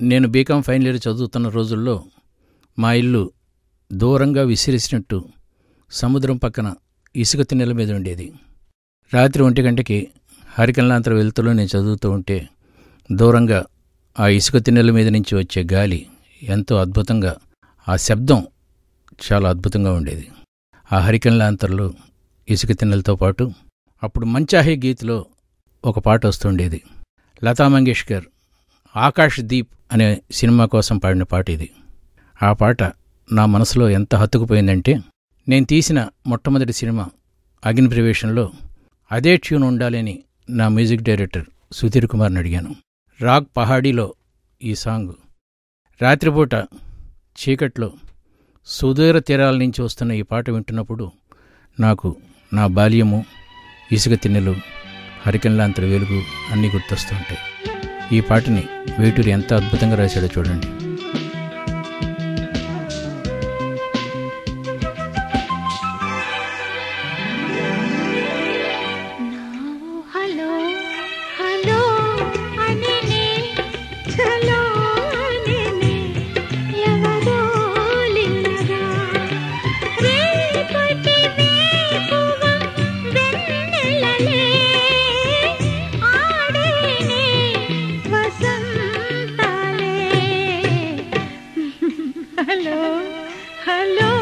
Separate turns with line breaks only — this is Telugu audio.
నేను బీకాం ఫైనల్ ఇయర్ చదువుతున్న రోజుల్లో మా ఇల్లు దూరంగా విసిరేసినట్టు సముద్రం పక్కన ఇసుక తిన్నెల మీద ఉండేది రాత్రి ఒంటి గంటకి హరికల్లాంతర వెలుతులో నేను చదువుతూ ఉంటే దూరంగా ఆ ఇసుక తిన్నెల మీద నుంచి వచ్చే గాలి ఎంతో అద్భుతంగా ఆ శబ్దం చాలా అద్భుతంగా ఉండేది ఆ హరికల్లాంతర్లో ఇసుక తిన్నెలతో పాటు అప్పుడు మంచాహే గీత్లో ఒక పాట వస్తుండేది లతా మంగేష్కర్ ఆకాష్ దీప్ అనే సినిమా కోసం పాడిన పాట ఇది ఆ పాట నా మనసులో ఎంత హత్తుకుపోయిందంటే నేను తీసిన మొట్టమొదటి సినిమా అగ్ని ప్రవేశంలో అదే ట్యూన్ ఉండాలని నా మ్యూజిక్ డైరెక్టర్ సుధీర్ కుమార్ని అడిగాను రాగ్ పహాడీలో ఈ సాంగ్ రాత్రిపూట చీకట్లో సుదూర తీరాల నుంచి వస్తున్న ఈ పాట వింటున్నప్పుడు నాకు నా బాల్యము ఇసుక తిన్నెలు హరికెన్లాంతర వెలుగు అన్నీ గుర్తొస్తుంటాయి ఈ పాటని వేటూరు ఎంత అద్భుతంగా రాశాడో చూడండి
హలో హలో అననే చలో అననే ఎవరో లింగరా రేపటి వేకువ వెన్నెలలే ఆడేనే వసంతాలే హలో హలో